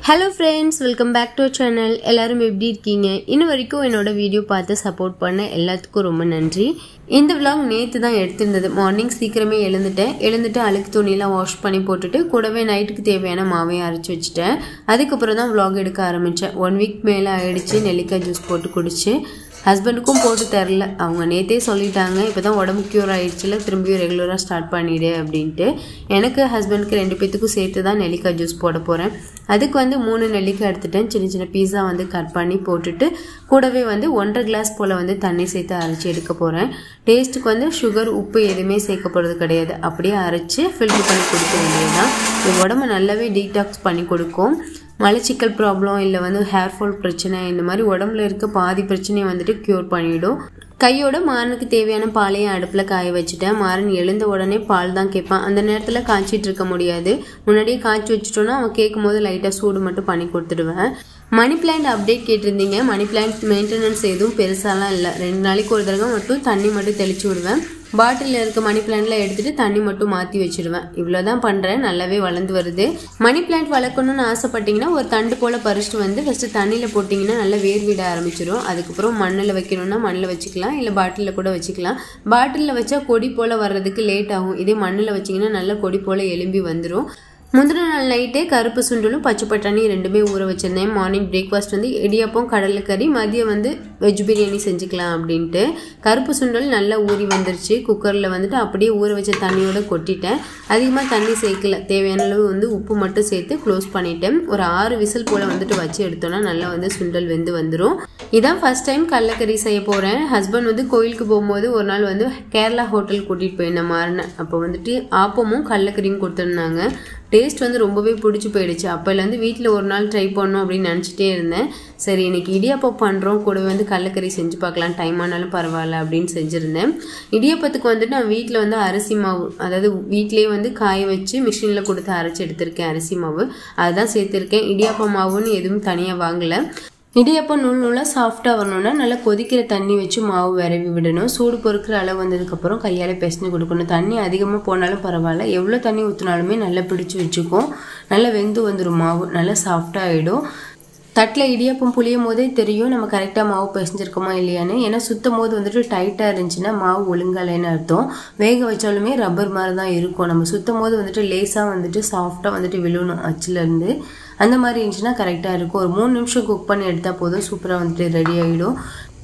hello friends welcome back to channel எல்லாரும் எப்படி இருக்கீங்க இன்ன வரைக்கும் என்னோட வீடியோ பார்த்து சப்போர்ட் பண்ண எல்லாத்துக்கும் ரொம்ப நன்றி இந்த vlog நேற்று தான் எடுத்திருந்தது மார்னிங் சீக்கிரமே எழுந்துட்டேன் எழுந்துட்டு அழுக்கு துணியெல்லாம் வாஷ் பண்ணி போட்டுட்டு கூடவே நைட்டுக்கு தேவையான மாவையும் அரைச்சி வச்சுட்டேன் அதுக்கப்புறம் தான் vlog எடுக்க ஆரம்பித்தேன் ஒன் வீக் மேலே ஆயிடுச்சு நெல்லிக்காய் ஜூஸ் போட்டு குடிச்சு ஹஸ்பண்டுக்கும் போட்டு தரல அவங்க நேத்தே சொல்லிட்டாங்க இப்போ தான் உடம்பு க்யூர் ஆயிடுச்சுல திரும்பியும் ரெகுலராக ஸ்டார்ட் பண்ணிடு அப்படின்ட்டு எனக்கு ஹஸ்பண்டுக்கு ரெண்டு பேத்துக்கும் சேர்த்து தான் நெல்லிக்காய் ஜூஸ் போட போகிறேன் அதுக்கு வந்து மூணு நெல்லிக்காய் எடுத்துட்டேன் சின்ன சின்ன பீஸா வந்து கட் பண்ணி போட்டுட்டு கூடவே வந்து ஒன்றரை கிளாஸ் போல் வந்து தண்ணி சேர்த்து அரைச்சி எடுக்க போகிறேன் டேஸ்ட்டுக்கு வந்து சுகர் உப்பு எதுவுமே சேர்க்க போகிறது கிடையாது அப்படியே அரைச்சி ஃபில்டர் பண்ணி கொடுக்க வேண்டியதுதான் இது உடம்பு நல்லாவே டீடாக்ஸ் பண்ணி கொடுக்கும் மலச்சிக்கல் ப்ராப்ளம் இல்லை வந்து ஹேர் ஃபால் பிரச்சனை இந்த மாதிரி உடம்புல இருக்க பாதி பிரச்சனையை வந்துட்டு க்யூர் பண்ணிவிடும் கையோட மாறனுக்கு தேவையான பாலையும் அடுப்பில் காய வச்சுட்டேன் மாறன் எழுந்த உடனே பால் தான் கேட்பான் அந்த நேரத்தில் காய்ச்சிட்டு இருக்க முடியாது முன்னாடியே காய்ச்சி வச்சுட்டோன்னா அவன் கேட்கும் போது லைட்டாக சூடு மட்டும் பண்ணி கொடுத்துடுவேன் மணி பிளான்ட் அப்டேட் கேட்டிருந்தீங்க மணி பிளான்ட் மெயின்டெனன்ஸ் எதுவும் பெருசாலாம் இல்லை ரெண்டு நாளைக்கு ஒரு தடவை மட்டும் தண்ணி மட்டும் தெளிச்சு விடுவேன் பாட்டிலில் இருக்க மணி பிளான்ட்லாம் எடுத்துட்டு தண்ணி மட்டும் மாற்றி வச்சிடுவேன் இவ்வளோ தான் பண்ணுறேன் நல்லாவே வளர்ந்து வருது மணி பிளான்ட் வளர்க்கணும்னு ஆசைப்பட்டீங்கன்னா ஒரு தண்டு போல் பறிச்சுட்டு வந்து ஃபஸ்ட்டு தண்ணியில் போட்டிங்கன்னா நல்லா வேர் விட ஆரம்பிச்சிடும் அதுக்கப்புறம் மண்ணில் வைக்கணும்னா மண்ணில் வச்சுக்கலாம் இல்லை பாட்டிலில் கூட வச்சுக்கலாம் பாட்டிலில் வச்சா கொடி போல் வர்றதுக்கு லேட் ஆகும் இதே மண்ணில் வச்சிங்கன்னா நல்லா கொடி போல் எலும்பி வந்துடும் முந்தின நாள் நைட்டே கருப்பு சுண்டலும் பச்சை பட்டாணி ரெண்டுமே ஊற வச்சுருந்தேன் மார்னிங் பிரேக்ஃபாஸ்ட் வந்து இடியாப்பம் கடலைக்கறி மதியம் வந்து வெஜ் பிரியாணி செஞ்சுக்கலாம் அப்படின்ட்டு கருப்பு சுண்டல் நல்லா ஊறி வந்துருச்சு குக்கரில் வந்துட்டு அப்படியே ஊற வச்ச தண்ணியோட கொட்டிட்டேன் அதிகமாக தண்ணி சேர்க்கல தேவையான அளவு வந்து உப்பு மட்டும் சேர்த்து க்ளோஸ் பண்ணிட்டேன் ஒரு ஆறு விசில் போல் வந்துட்டு வச்சு எடுத்தோன்னா நல்லா வந்து சுண்டல் வெந்து வந்துடும் இதான் ஃபர்ஸ்ட் டைம் கடலக்கறி செய்ய போகிறேன் ஹஸ்பண்ட் வந்து கோயிலுக்கு போகும்போது ஒரு நாள் வந்து கேரளா ஹோட்டல் கூட்டிகிட்டு போயிருந்தேன் மாறினேன் அப்போ வந்துட்டு ஆப்பமும் கடலக்கறியும் கொடுத்துருந்தாங்க டேஸ்ட் வந்து ரொம்பவே பிடிச்சி போயிடுச்சு அப்போலேருந்து வீட்டில் ஒரு நாள் ட்ரை பண்ணணும் அப்படின்னு நினச்சிட்டே இருந்தேன் சரி இன்னைக்கு இடியாப்பம் பண்ணுறோம் கூடவே வந்து கடலக்கறி செஞ்சு பார்க்கலாம் டைம் ஆனாலும் பரவாயில்ல அப்படின்னு செஞ்சுருந்தேன் இடியாப்பத்துக்கு வந்துட்டு நான் வீட்டில் வந்து அரிசி மாவு அதாவது வீட்டிலேயே வந்து காய வச்சு மிஷினில் கொடுத்து அரைச்சி எடுத்திருக்கேன் அரிசி மாவு அதுதான் சேர்த்துருக்கேன் இடியாப்பம் மாவுன்னு எதுவும் தனியாக வாங்கலை இடியப்பம் நூல் நூலாக சாஃப்டாக வரணும்னா நல்லா கொதிக்கிற தண்ணி வச்சு மாவு விரவி விடணும் சூடு பொறுக்கிற அளவு வந்ததுக்கப்புறம் கையால் பிசைஞ்சு கொடுக்கணும் தண்ணி அதிகமாக போனாலும் பரவாயில்ல எவ்வளோ தண்ணி ஊற்றினாலுமே நல்லா பிடிச்சி வச்சுக்கும் நல்லா வெந்து வந்துடும் மாவு நல்லா சாஃப்டாக ஆகிடும் தட்டில் இடியாப்பம் புளியும் போதே தெரியும் நம்ம கரெக்டாக மாவு பிசைஞ்சிருக்கோமா இல்லையான்னு ஏன்னா சுத்தம் போது வந்துட்டு டைட்டாக இருந்துச்சுன்னா மாவு ஒழுங்கலைன்னு அர்த்தம் வேக வச்சாலுமே ரப்பர் மாதிரி தான் இருக்கும் நம்ம சுத்தம் போது வந்துட்டு லேசாக வந்துட்டு சாஃப்டாக வந்துட்டு விழுணும் அச்சுலேருந்து அந்த மாதிரி இருந்துச்சுன்னா கரெக்டாக இருக்கும் ஒரு மூணு நிமிஷம் குக் பண்ணி எடுத்தால் போதும் சூப்பராக வந்துட்டு ரெடி ஆகிடும்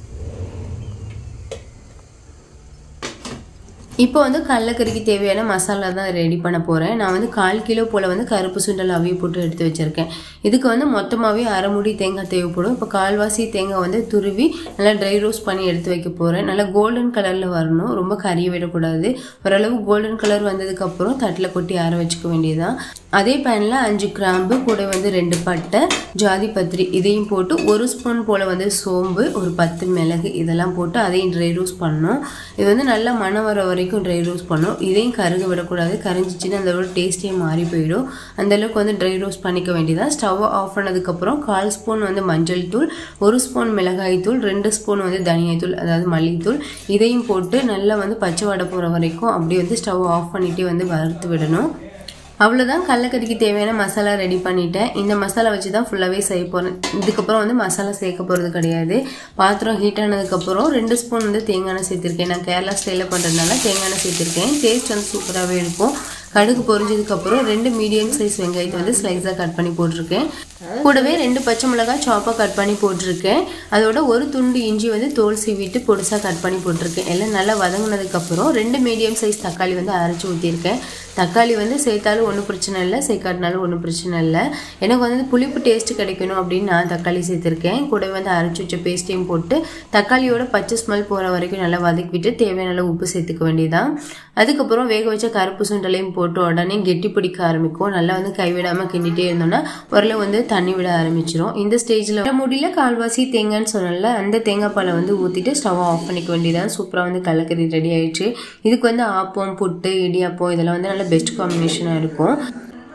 இப்போ வந்து கடலக்கறிக்கு தேவையான மசாலா தான் ரெடி பண்ண போகிறேன் நான் வந்து கால் கிலோ போல் வந்து கருப்பு சுண்டல் அவிய போட்டு எடுத்து வச்சுருக்கேன் இதுக்கு வந்து மொத்தமாகவே அரை முடி தேங்காய் தேவைப்படும் இப்போ கால்வாசி தேங்காய் வந்து துருவி நல்லா ட்ரை ரோஸ்ட் பண்ணி எடுத்து வைக்க போகிறேன் நல்லா கோல்டன் கலரில் வரணும் ரொம்ப கறியை விடக்கூடாது ஓரளவு கோல்டன் கலர் வந்ததுக்கப்புறம் தட்டில் கொட்டி ஆற வச்சுக்க வேண்டியதுதான் அதே பேனில் அஞ்சு கிராம்பு கூட வந்து ரெண்டு பட்டை ஜாதி பத்திரி இதையும் போட்டு ஒரு ஸ்பூன் போல் வந்து சோம்பு ஒரு பத்து மிளகு இதெல்லாம் போட்டு அதையும் ட்ரை ரோஸ்ட் பண்ணணும் இது வந்து நல்லா மணம் வர வரைக்கும் ட்ரை ரோஸ்ட் பண்ணணும் இதையும் கருக விடக்கூடாது கரைஞ்சிச்சின்னா அதோட டேஸ்ட்டே மாறி போயிடும் அந்தளவுக்கு வந்து ட்ரை ரோஸ்ட் பண்ணிக்க வேண்டியதான் ஸ்டவ்வை ஆஃப் பண்ணதுக்கப்புறம் கால் ஸ்பூன் வந்து மஞ்சள் தூள் ஒரு ஸ்பூன் மிளகாய் தூள் ரெண்டு ஸ்பூன் வந்து தனியாய் தூள் அதாவது மல்லித்தூள் இதையும் போட்டு நல்லா வந்து பச்சை வடை போகிற வரைக்கும் அப்படியே வந்து ஸ்டவ் ஆஃப் பண்ணிகிட்டே வந்து வறுத்து விடணும் அவ்வளோதான் கடலக்கறிக்கு தேவையான மசாலா ரெடி பண்ணிட்டேன் இந்த மசாலா வச்சு தான் ஃபுல்லாகவே செய்ய போகிறேன் இதுக்கப்புறம் வந்து மசாலா சேர்க்க போகிறது கிடையாது பாத்திரம் ஹீட் ஆனதுக்கப்புறம் ரெண்டு ஸ்பூன் வந்து தேங்காய் எண்ணெய் சேர்த்துருக்கேன் நான் கேரளா ஸ்டைலில் பண்ணுறதுனால தேங்காய் எண்ணெய் சேர்த்துருக்கேன் டேஸ்ட் வந்து சூப்பராகவே இருக்கும் கடுகு பொரிஞ்சதுக்கப்புறம் ரெண்டு மீடியம் சைஸ் வெங்காயத்தை வந்து ஸ்லைஸாக கட் பண்ணி போட்டிருக்கேன் கூடவே ரெண்டு பச்சை மிளகாய் சாப்பாக கட் பண்ணி போட்டிருக்கேன் அதோட ஒரு துண்டு இஞ்சி வந்து தோல் சீவிட்டு பொடிசாக கட் பண்ணி போட்டிருக்கேன் எல்லாம் நல்லா வதங்கினதுக்கப்புறம் ரெண்டு மீடியம் சைஸ் தக்காளி வந்து அரைச்சி ஊற்றிருக்கேன் தக்காளி வந்து சேர்த்தாலும் ஒன்றும் பிரச்சனை இல்லை சேர்க்காட்டினாலும் ஒன்றும் பிரச்சனை இல்லை எனக்கு வந்து புளிப்பு டேஸ்ட் கிடைக்கணும் அப்படின்னு நான் தக்காளி சேர்த்துருக்கேன் கூடவே வந்து அரைச்சி வச்ச பேஸ்ட்டையும் போட்டு தக்காளியோட பச்சை ஸ்மெல் போகிற வரைக்கும் நல்லா வதக்கிவிட்டு தேவையான அளவு உப்பு சேர்த்துக்க வேண்டியதான் அதுக்கப்புறம் வேக வச்ச கருப்பு சுண்டலையும் போட்டு உடனே கெட்டி பிடிக்க ஆரம்பிக்கும் நல்லா வந்து கைவிடாமல் கிண்டிகிட்டே இருந்தோம்னா ஓரளவு வந்து தண்ணி விட ஆரம்பிச்சிரும் இந்த ஸ்டேஜில் முடியல கால்வாசி தேங்காய்னு சொன்னல அந்த தேங்காய் பாலை வந்து ஊற்றிட்டு ஸ்டவ் ஆஃப் பண்ணிக்க வேண்டியதான் சூப்பராக வந்து கடலக்கறி ரெடி ஆயிடுச்சு இதுக்கு வந்து ஆப்பம் புட்டு இடியாப்பம் இதெல்லாம் வந்து நல்ல பெஸ்ட் காம்பினேஷனாக இருக்கும்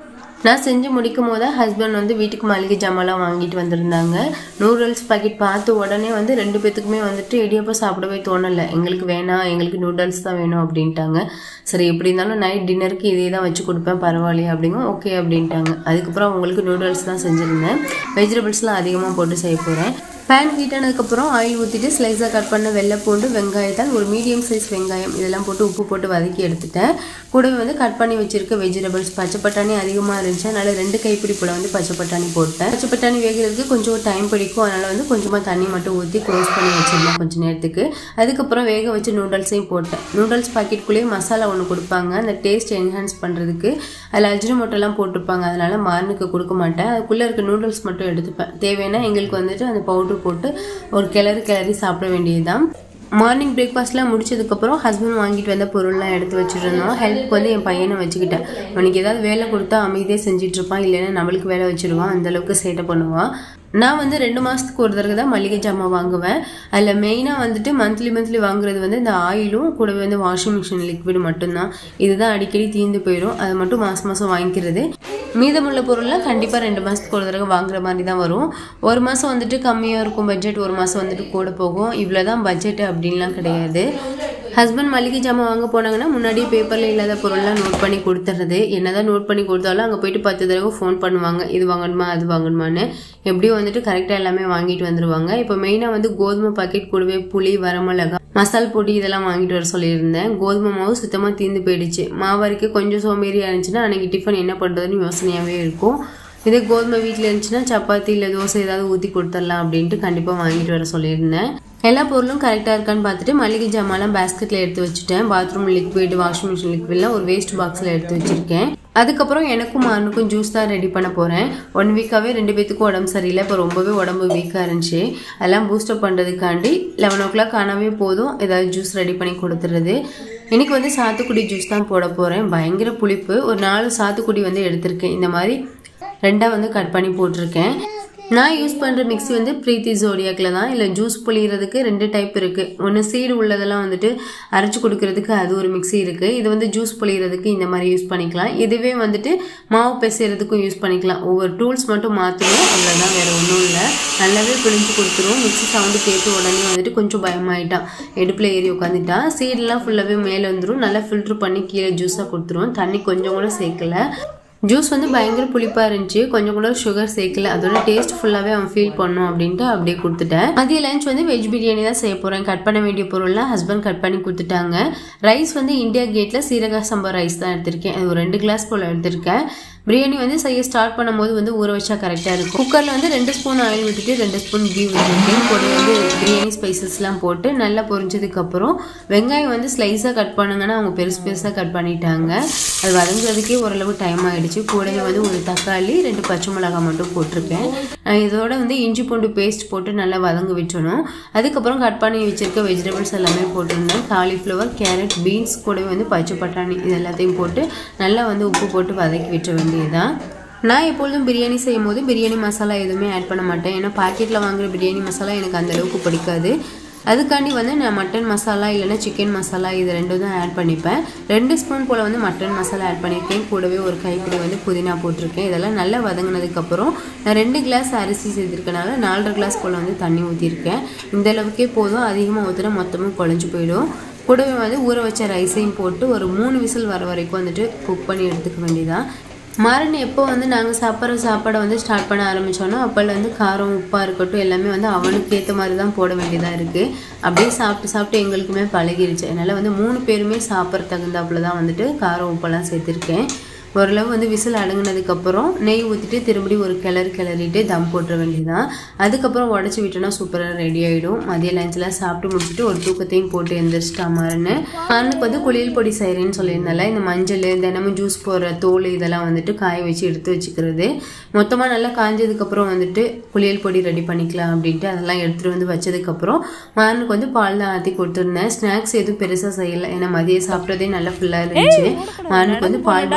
நான் செஞ்சு முடிக்கும் போது ஹஸ்பண்ட் வந்து வீட்டுக்கு மளிகை ஜாமான்லாம் வாங்கிட்டு வந்திருந்தாங்க நூடுல்ஸ் பாக்கெட் பார்த்து உடனே வந்து ரெண்டு பேத்துக்குமே வந்துட்டு இடியப்பம் சாப்பிடவே தோணலை எங்களுக்கு வேணாம் எங்களுக்கு நூடுல்ஸ் தான் வேணும் அப்படின்ட்டாங்க சரி எப்படி இருந்தாலும் நைட் டின்னருக்கு இதே தான் வச்சு கொடுப்பேன் பரவாயில்லையே அப்படிங்க ஓகே அப்படின்ட்டாங்க அதுக்கப்புறம் அவங்களுக்கு நூடுல்ஸ் தான் செஞ்சுருந்தேன் வெஜிடபிள்ஸ்லாம் அதிகமாக போட்டு செய்ய போகிறேன் பேன் ஹீட் ஆனதுக்கப்புறம் ஆயில் ஊற்றிட்டு ஸ்லைஸாக கட் பண்ண வெள்ளை பூண்டு வெங்காயத்தால் ஒரு மீடியம் சைஸ் வெங்காயம் இதெல்லாம் போட்டு உப்பு போட்டு வதக்கி எடுத்துட்டேன் கூடவே வந்து கட் பண்ணி வச்சிருக்க வெஜிடபிள்ஸ் பச்சை பட்டாணி அதிகமாக இருந்துச்சு அதனால் ரெண்டு கைப்பிடி போல வந்து பச்சை பட்டாணி போட்டேன் பச்சை பட்டாணி வேகிறதுக்கு கொஞ்சம் டைம் பிடிக்கும் அதனால் வந்து கொஞ்சமாக தண்ணி மட்டும் ஊற்றி க்ளோஸ் பண்ணி வச்சிருந்தேன் கொஞ்சம் நேரத்துக்கு அதுக்கப்புறம் வேக வச்சு நூடுல்ஸையும் போட்டேன் நூடுல்ஸ் பாக்கெட்குள்ளேயே மசாலா ஒன்று கொடுப்பாங்க அந்த டேஸ்ட் என்ஹான்ஸ் பண்ணுறதுக்கு அதில் அஜினமோட்டெல்லாம் போட்டிருப்பாங்க அதனால் மார்னுக்கு கொடுக்க மாட்டேன் அதுக்குள்ளே இருக்க நூடுல்ஸ் மட்டும் எடுத்துப்பேன் தேவைன்னா எங்களுக்கு வந்துட்டு அந்த பவுடர் போட்டு ஒரு கிளறி கிளறி சாப்பிட வேண்டியதுதான் மார்னிங் பிரேக்ஃபாஸ்ட்லாம் முடிச்சதுக்கப்புறம் ஹஸ்பண்ட் வாங்கிட்டு வந்த பொருள்லாம் எடுத்து வச்சுருந்தோம் ஹெல்ப்க்கு வந்து என் பையனை வச்சுக்கிட்டேன் அவனுக்கு ஏதாவது வேலை கொடுத்தா அமைதியாக செஞ்சுட்டு இருப்பான் இல்லைன்னா நம்மளுக்கு வேலை வச்சிருவான் அந்தளவுக்கு சேட்டை பண்ணுவான் நான் வந்து ரெண்டு மாதத்துக்கு ஒரு தடவை தான் மளிகை ஜாமான் வாங்குவேன் அதில் மெயினாக வந்துட்டு மந்த்லி மந்த்லி வாங்குறது வந்து இந்த ஆயிலும் கூடவே வந்து வாஷிங் மிஷின் லிக்விட் மட்டும்தான் இதுதான் அடிக்கடி தீர்ந்து போயிடும் அதை மட்டும் மாதம் மாதம் வாங்கிக்கிறது மீதமுள்ள பொருள்லாம் கண்டிப்பாக ரெண்டு மாதத்துக்கு ஒரு தடவை வாங்குற மாதிரி தான் வரும் ஒரு மாதம் வந்துட்டு கம்மியாக இருக்கும் பட்ஜெட் ஒரு மாதம் வந்துட்டு கூட போகும் இவ்வளோ தான் பட்ஜெட் அப்படின்லாம் கிடையாது ஹஸ்பண்ட் மளிகை ஜாமான் வாங்க போனாங்கன்னா முன்னாடியே பேப்பரில் இல்லாத பொருள்லாம் நோட் பண்ணி கொடுத்துறது என்னதான் நோட் பண்ணி கொடுத்தாலும் அங்கே போயிட்டு பத்து தடவை ஃபோன் பண்ணுவாங்க இது வாங்கணுமா அது வாங்கணுமான்னு எப்படியும் வந்துட்டு கரெக்டாக எல்லாமே வாங்கிட்டு வந்துடுவாங்க இப்போ மெயினாக வந்து கோதுமை பாக்கெட் கூடவே புளி வரமிளகா மசால் பொடி இதெல்லாம் வாங்கிட்டு வர சொல்லியிருந்தேன் கோதுமை மாவு சுத்தமாக தீர்ந்து போயிடுச்சு மாவரைக்கு கொஞ்சம் சோம்பேறியாக இருந்துச்சுன்னா அன்றைக்கி டிஃபன் என்ன பண்ணுறதுன்னு யோசனையாகவே இருக்கும் இதே கோதுமை வீட்டில் இருந்துச்சுன்னா சப்பாத்தி இல்லை தோசை ஏதாவது ஊற்றி கொடுத்துடலாம் அப்படின்ட்டு கண்டிப்பாக வாங்கிட்டு வர சொல்லியிருந்தேன் எல்லா பொருளும் கரெக்டாக இருக்கான்னு பார்த்துட்டு மளிகை ஜாமான்லாம் பேஸ்கெட்டில் எடுத்து வச்சுட்டேன் பாத்ரூம் லிக்விட் வாஷிங் மிஷின் லிக்விட்லாம் ஒரு வேஸ்ட் பாக்ஸில் எடுத்து வச்சுருக்கேன் அதுக்கப்புறம் எனக்கும் மானுக்கும் ஜூஸ் தான் ரெடி பண்ண போகிறேன் ஒன் வீக்காகவே ரெண்டு பேத்துக்கும் உடம்பு சரியில்லை இப்போ ரொம்பவே உடம்பு வீக்காக இருந்துச்சு அதெல்லாம் பூஸ்டப் பண்ணுறதுக்காண்டி லெவன் ஓ கிளாக் ஆனாவே போதும் ஏதாவது ஜூஸ் ரெடி பண்ணி கொடுத்துறது இன்னைக்கு வந்து சாத்துக்குடி ஜூஸ் தான் போட போகிறேன் பயங்கர புளிப்பு ஒரு நாலு சாத்துக்குடி வந்து எடுத்திருக்கேன் இந்த மாதிரி ரெண்டாக வந்து கட் பண்ணி போட்டிருக்கேன் நான் யூஸ் பண்ணுற மிக்ஸி வந்து ப்ரீத்தி ஜோடியாக்கில் தான் இல்லை ஜூஸ் புளியறதுக்கு ரெண்டு டைப் இருக்குது ஒன்று சீடு உள்ளதெல்லாம் வந்துட்டு அரைச்சி கொடுக்கறதுக்கு அது ஒரு மிக்ஸி இருக்குது இது வந்து ஜூஸ் புளியறதுக்கு இந்த மாதிரி யூஸ் பண்ணிக்கலாம் இதுவே வந்துட்டு மாவு பிசைறதுக்கும் யூஸ் பண்ணிக்கலாம் ஒவ்வொரு டூல்ஸ் மட்டும் மாற்றணும் அவ்வளோதான் வேறு ஒன்றும் இல்லை நல்லாவே பிழிஞ்சு கொடுத்துரும் மிக்ஸி சவுண்டு கேட்டு உடனே வந்துட்டு கொஞ்சம் பயமாயிட்டான் எடுப்பில் ஏறி உட்காந்துட்டான் சீடெலாம் ஃபுல்லாகவே மேலே வந்துடும் நல்லா ஃபில்ட்ரு பண்ணி கீழே ஜூஸாக கொடுத்துரும் தண்ணி கொஞ்சம் கூட சேர்க்கல ஜூஸ் வந்து பயங்கர புளிப்பாக இருந்துச்சு கொஞ்சம் கூட சுகர் சேர்க்கல அதோட டேஸ்ட் ஃபுல்லாகவே அவன் ஃபீல் பண்ணும் அப்படின்ட்டு அப்படியே கொடுத்துட்டேன் மதிய லஞ்ச் வந்து வெஜ் பிரியாணி தான் செய்ய போகிறேன் கட் பண்ண வேண்டிய பொருள்லாம் ஹஸ்பண்ட் கட் பண்ணி கொடுத்துட்டாங்க ரைஸ் வந்து இந்தியா கேட்டில் சீரக சம்பா ரைஸ் தான் எடுத்திருக்கேன் அது ஒரு ரெண்டு கிளாஸ் போல் எடுத்திருக்கேன் பிரியாணி வந்து செய்ய ஸ்டார்ட் பண்ணும்போது வந்து ஊற வச்சா கரெக்டாக இருக்கும் குக்கரில் வந்து ரெண்டு ஸ்பூன் ஆயில் விட்டுட்டு ரெண்டு ஸ்பூன் கீ விட்டுருக்கேன் கூட வந்து பிரியாணி ஸ்பைசஸ்லாம் போட்டு நல்லா பொரிஞ்சதுக்கப்புறம் வெங்காயம் வந்து ஸ்லைஸாக கட் பண்ணுங்கன்னா அவங்க பெருசு பெருசாக கட் பண்ணிட்டாங்க அது வதங்குறதுக்கே ஓரளவு டைம் ஆகிடுச்சு கூடவே வந்து ஒரு தக்காளி ரெண்டு பச்சை மிளகாய் மட்டும் போட்டிருக்கேன் இதோட வந்து இஞ்சி பூண்டு பேஸ்ட் போட்டு நல்லா வதங்க விட்டணும் அதுக்கப்புறம் கட் பண்ணி வச்சுருக்க வெஜிடபிள்ஸ் எல்லாமே போட்டிருந்தேன் காலிஃப்ளவர் கேரட் பீன்ஸ் கூடவே வந்து பச்சை பட்டாணி இது எல்லாத்தையும் போட்டு நல்லா வந்து உப்பு போட்டு வதக்கி விட்ட வேண்டியதுதான் நான் எப்பொழுதும் பிரியாணி செய்யும் போது பிரியாணி மசாலா எதுவுமே ஆட் பண்ண மாட்டேன் ஏன்னா பாக்கெட்டில் வாங்குற பிரியாணி மசாலா எனக்கு அந்தளவுக்கு பிடிக்காது அதுக்காண்டி வந்து நான் மட்டன் மசாலா இல்லைன்னா சிக்கன் மசாலா இது ரெண்டும் தான் ஆட் பண்ணிப்பேன் ரெண்டு ஸ்பூன் போல் வந்து மட்டன் மசாலா ஆட் பண்ணியிருக்கேன் கூடவே ஒரு கைப்பிடி வந்து புதினா போட்டிருக்கேன் இதெல்லாம் நல்லா வதங்கினதுக்கப்புறம் நான் ரெண்டு கிளாஸ் அரிசி சேர்த்துருக்கனால நாலரை கிளாஸ் போல் வந்து தண்ணி ஊற்றிருக்கேன் இந்த அளவுக்கே போதும் அதிகமாக ஊற்றினா மொத்தமும் குழஞ்சி போயிடும் கூடவே வந்து ஊற வச்ச ரைஸையும் போட்டு ஒரு மூணு விசில் வர வரைக்கும் வந்துட்டு குக் பண்ணி எடுத்துக்க வேண்டியதான் மாறன் எப்போ வந்து நாங்கள் சாப்பிட்ற சாப்பாடை வந்து ஸ்டார்ட் பண்ண ஆரம்பித்தோன்னோ அப்போல்லாம் வந்து காரம் உப்பாக இருக்கட்டும் எல்லாமே வந்து அவனுக்கு ஏற்ற மாதிரி தான் போட வேண்டியதாக இருக்குது அப்படியே சாப்பிட்டு சாப்பிட்டு எங்களுக்குமே பழகிருச்சு அதனால் வந்து மூணு பேருமே சாப்பிட்ற தகுந்தாப்புல தான் வந்துட்டு காரம் உப்பெல்லாம் சேர்த்துருக்கேன் ஓரளவு வந்து விசில் அடங்கினதுக்கப்புறம் நெய் ஊற்றிட்டு திரும்படி ஒரு கிளறு கிளறிட்டு தம் போட்டுற வேண்டியதான் அதுக்கப்புறம் உடச்சி விட்டோன்னா சூப்பராக ரெடி ஆகிடும் மதிய லஞ்செலாம் சாப்பிட்டு முடிச்சுட்டு ஒரு தூக்கத்தையும் போட்டு எந்திரிச்சிட்டா மாறன்னு அன்னைக்கு வந்து குளியல் பொடி செய்கிறேன்னு சொல்லியிருந்தால இந்த மஞ்சள் தினமும் ஜூஸ் போடுற தோல் இதெல்லாம் வந்துட்டு காய வச்சு எடுத்து வச்சுக்கிறது மொத்தமாக நல்லா காஞ்சதுக்கப்புறம் வந்துட்டு குளியல் பொடி ரெடி பண்ணிக்கலாம் அப்படின்ட்டு அதெல்லாம் எடுத்துகிட்டு வந்து வச்சதுக்கப்புறம் மாறனுக்கு வந்து பால் தான் ஆற்றி கொடுத்துருந்தேன் ஸ்நாக்ஸ் எதுவும் பெருசாக செய்யலை ஏன்னா மதியம் சாப்பிட்டதே நல்லா ஃபுல்லாக இருந்துச்சு மாறனுக்கு வந்து பால் போட்டு ஆற்றி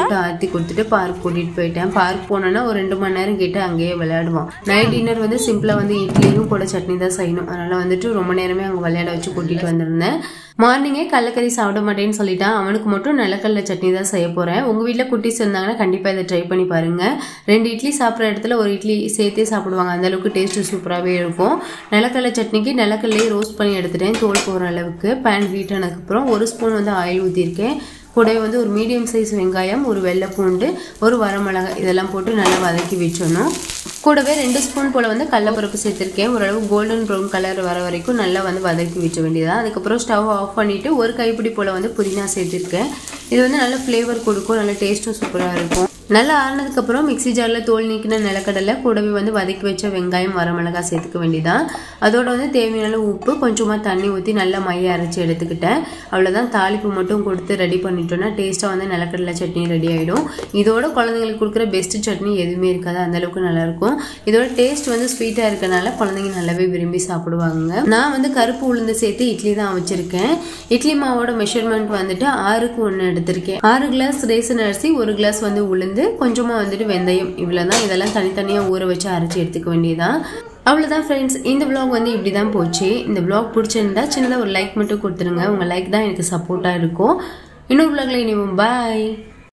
ஊற்றி கொடுத்துட்டு பார்க் கூட்டிகிட்டு போயிட்டேன் பார்க் போனோன்னா ஒரு ரெண்டு மணி நேரம் கிட்ட அங்கேயே விளையாடுவான் நைட் டின்னர் வந்து சிம்பிளாக வந்து இட்லியும் கூட சட்னி தான் செய்யணும் அதனால் வந்துட்டு ரொம்ப நேரமே அங்கே விளையாட வச்சு கூட்டிகிட்டு வந்திருந்தேன் மார்னிங்கே கடலக்கறி சாப்பிட மாட்டேன்னு சொல்லிட்டான் அவனுக்கு மட்டும் நிலக்கடல சட்னி தான் செய்ய போகிறேன் உங்கள் வீட்டில் குட்டிஸ் இருந்தாங்கன்னா கண்டிப்பாக இதை ட்ரை பண்ணி பாருங்கள் ரெண்டு இட்லி சாப்பிட்ற இடத்துல ஒரு இட்லி சேர்த்தே சாப்பிடுவாங்க அந்த அளவுக்கு டேஸ்ட்டு சூப்பராகவே இருக்கும் நிலக்கடலை சட்னிக்கு நிலக்கடலையே ரோஸ்ட் பண்ணி எடுத்துட்டேன் தோல் போகிற அளவுக்கு பேன் ஹீட் ஆனதுக்கப்புறம் ஒரு ஸ்பூன் வந்து ஆயில் ஊற்றிருக்கேன் கூடவே வந்து ஒரு மீடியம் சைஸ் வெங்காயம் ஒரு வெள்ளை பூண்டு ஒரு வரமிளகாய் இதெல்லாம் போட்டு நல்லா வதக்கி வச்சிடணும் கூடவே ரெண்டு ஸ்பூன் போல் வந்து கடலப்பருப்பு சேர்த்துருக்கேன் ஓரளவு கோல்டன் ப்ரௌன் கலர் வர வரைக்கும் நல்லா வந்து வதக்கி வச்ச வேண்டியதான் அதுக்கப்புறம் ஸ்டவ் ஆஃப் பண்ணிவிட்டு ஒரு கைப்பிடி போல் வந்து புதினா சேர்த்துருக்கேன் இது வந்து நல்ல ஃப்ளேவர் கொடுக்கும் நல்ல டேஸ்ட்டும் சூப்பராக இருக்கும் நல்லா ஆறினதுக்கப்புறம் மிக்ஸி ஜாரில் தோல் நீக்கின நிலக்கடலை கூடவே வந்து வதக்கி வச்ச வெங்காயம் வரமிளகாய் சேர்த்துக்க வேண்டியதான் அதோட வந்து தேவையான உப்பு கொஞ்சமாக தண்ணி ஊற்றி நல்லா மைய அரைச்சி எடுத்துக்கிட்டேன் அவ்வளோதான் தாளிப்பு மட்டும் கொடுத்து ரெடி பண்ணிட்டோன்னா டேஸ்ட்டாக வந்து நிலக்கடலை சட்னி ரெடி ஆகிடும் இதோட குழந்தைங்களுக்கு கொடுக்குற பெஸ்ட் சட்னி எதுவுமே இருக்காது அந்தளவுக்கு நல்லாயிருக்கும் இதோட டேஸ்ட் வந்து ஸ்வீட்டாக இருக்கனால குழந்தைங்க நல்லாவே விரும்பி சாப்பிடுவாங்க நான் வந்து கருப்பு உளுந்து சேர்த்து இட்லி தான் வச்சுருக்கேன் இட்லி மாவோட மெஷர்மெண்ட் வந்துட்டு ஆறுக்கு ஒன்று எடுத்திருக்கேன் ஆறு கிளாஸ் ரேசன் அரிசி ஒரு கிளாஸ் வந்து உளுந்து கொஞ்சமாக வந்துட்டு வெந்தயம் இவ்வளோ தான் இதெல்லாம் தனித்தனியாக ஊற வச்சு அரைச்சி எடுத்துக்க வேண்டியதான் அவ்வளோதான் ஃப்ரெண்ட்ஸ் இந்த vlog வந்து இப்படி தான் போச்சு இந்த vlog பிடிச்சிருந்தா சின்னதாக ஒரு லைக் மட்டும் கொடுத்துருங்க உங்கள் லைக் தான் எனக்கு சப்போர்ட்டாக இருக்கும் இன்னொரு vlogல இனிமே பாய்